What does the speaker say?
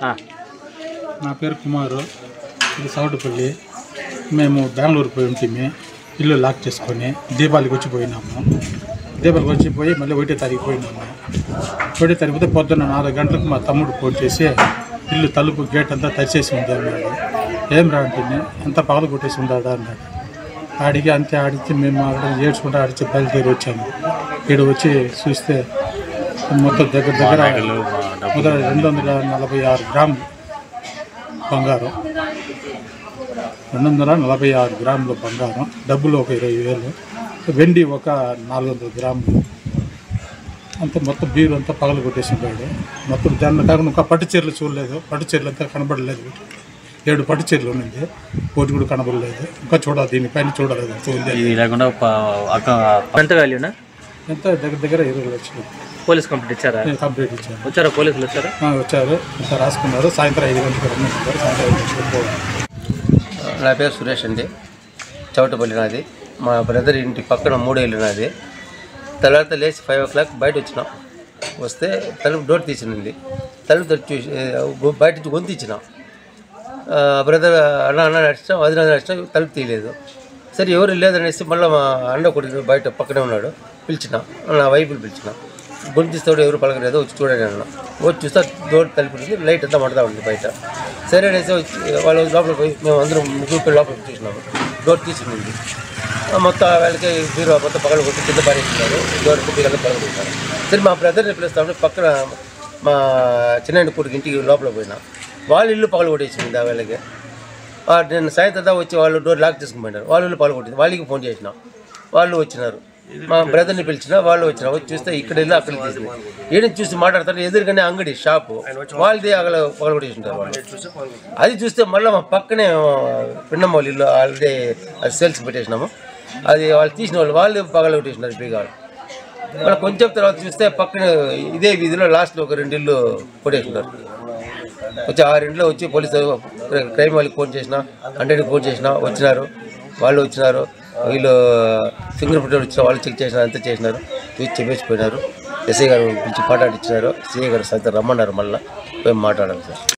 ఆ, నా పేరు కుమారు ఇది సౌటపల్లి మేము బెంగళూరు పోయి ఉంటే ఇల్లు లాక్ చేసుకొని దీపావళికి వచ్చి పోయినాము దీపావళికి వచ్చి పోయి మళ్ళీ ఒకటో తారీఖు పోయినాము ఒకటో తారీఖు పోతే పొద్దున్న నాలుగు గంటలకు మా తమ్ముడు ఫోన్ చేసి ఇల్లు తలుపు గేట్ అంతా తరిచేసి ఉంది అన్నాడు ఏం రా అంటే అంతా పగల కొట్టేసి ఉండాడా అన్నాడు ఆడికి అంతే ఆడిచి మేము అక్కడ ఏడ్చుకుంటూ ఆడిచి బయలుదేరి వచ్చాము ఇక్కడ వచ్చి చూస్తే మొత్తం దగ్గర దగ్గర మొదట రెండు వందల నలభై ఆరు గ్రాములు బంగారం రెండు వందల నలభై ఆరు గ్రాముల బంగారం డబ్బులు ఒక ఇరవై వేలు వెండి ఒక నాలుగు వందల గ్రాములు అంతా మొత్తం బీరు అంతా పగలు కొట్టేసి ఉంటాడు మొత్తం దాన్ని కాకుండా ఇంకా పట్టు చీరలు చూడలేదు పట్టు చీరలు అంతా కనబడలేదు ఏడు పట్టు చీరలు ఉన్నది ఒకటి కూడా కనబడలేదు ఇంకా చూడాలి దీనిపైన చూడలేదు చూడలేదు ఇది లేకుండా ప- అక్క ఎంత వాల్యూనా ఎంత దగ్గర దగ్గర ఇరవై లక్షలు పోలీస్ కంప్లీట్ ఇచ్చారా కంప్లీట్ ఇచ్చాను వచ్చారా పోలీసులు వచ్చారా ఆ, వచ్చారు ఇంత రాసుకున్నారు సాయంత్రం ఐదు గంటలకు రమ్మంటున్నారు సాయంత్రం ఐదు గంటలకు పోవాలి నా పేరు సురేష్ అండి చౌటపల్లి నాది మా బ్రదర్ ఇంటి పక్కన మూడేళ్ళు నాది తర్వాత లేచి ఫైవ్ ఓ క్లాక్ బయట వచ్చినాం వస్తే తలుపు డోర్ తీసినండి తలుపు తెరిచి చూసి ఆ, గొ- బయట నుంచి గొంతు ఇచ్చిన బ్రదర్ అన్న అన్న నడిచినా వదిన నడిచినా తలుపు తీయలేదు సరే ఎవరు లేదనేసి మళ్ళీ మా అన్న కొడుకు బయట పక్కనే ఉన్నాడు పిలిచిన నా వైపులు పిలిచిన గొంతిస్తాడు ఎవరు పలకలేదు వచ్చి చూడండి అన్న వచ్చి చూస్తే డోర్ తలుపు ఉంది లైట్ అంతా మంటదా ఉంది బయట సరే అనేసి వచ్చి వాళ్ళు లోపలికి పోయి మేము అందరం ముగ్గురు పిల్లలు లోపలికి చూసినాము డోర్ తీసుకుంది మొత్తం వాళ్ళకి బీరో మొత్తం పగలు కొట్టి కింద పారేస్తున్నారు డోర్ కుప్పి పగలు కొట్టారు సరే మా బ్రదర్ని పిలుస్తామంటే పక్కన మా చిన్న కొడుకు ఇంటికి లోపల పోయినా వాళ్ళ ఇల్లు పగలు కొట్టేసింది ఆ వేళకి ఆ, నేను సాయంత్రం దాకా వచ్చి వాళ్ళు డోర్ లాక్ చేసుకుని పోయినారు వాళ్ళ ఇల్లు పగలు కొట్టింది వాళ్ళకి ఫోన్ చేసిన వాళ్ళు వచ్చినారు మా బ్రదర్ని పిలిచిన వాళ్ళు వచ్చినారు వచ్చి చూస్తే ఇక్కడ ఇల్లు అక్కడ తీసింది ఏడని చూసి మాట్లాడతారు ఎదురుగానే అంగడి షాపు వాళ్ళది అక్కడ పగలు కొట్టేసింటారు వాళ్ళు అది చూస్తే మళ్ళీ మా పక్కనే పిన్నమ్మ వాళ్ళ ఇల్లు ఆల్రెడీ అది సేల్స్ పెట్టేసినాము అది వాళ్ళు తీసిన వాళ్ళు వాళ్ళు పగల కొట్టేసినారు బీగాలు మళ్ళీ కొంచెం తర్వాత చూస్తే పక్కన ఇదే వీధిలో లాస్ట్లో ఒక రెండు ఇల్లు కొట్టేసినారు వచ్చి ఆ రెండులో వచ్చి పోలీసు క్రైమ్ వాళ్ళకి ఫోన్ చేసిన హండ్రెడ్కి ఫోన్ చేసిన వచ్చినారు వాళ్ళు వచ్చినారు వీళ్ళు ఫింగర్ ప్రింట్ వచ్చిన వాళ్ళు చెక్ చేసినారు అంతా చేసినారు చూసి చెప్పేసిపోయినారు ఎస్ఐ గారు పిలిచి మాట్లాడిచ్చినారు సిఐ గారు సాయంత్రం రమ్మన్నారు మళ్ళీ పోయి మాట్లాడాలి సార్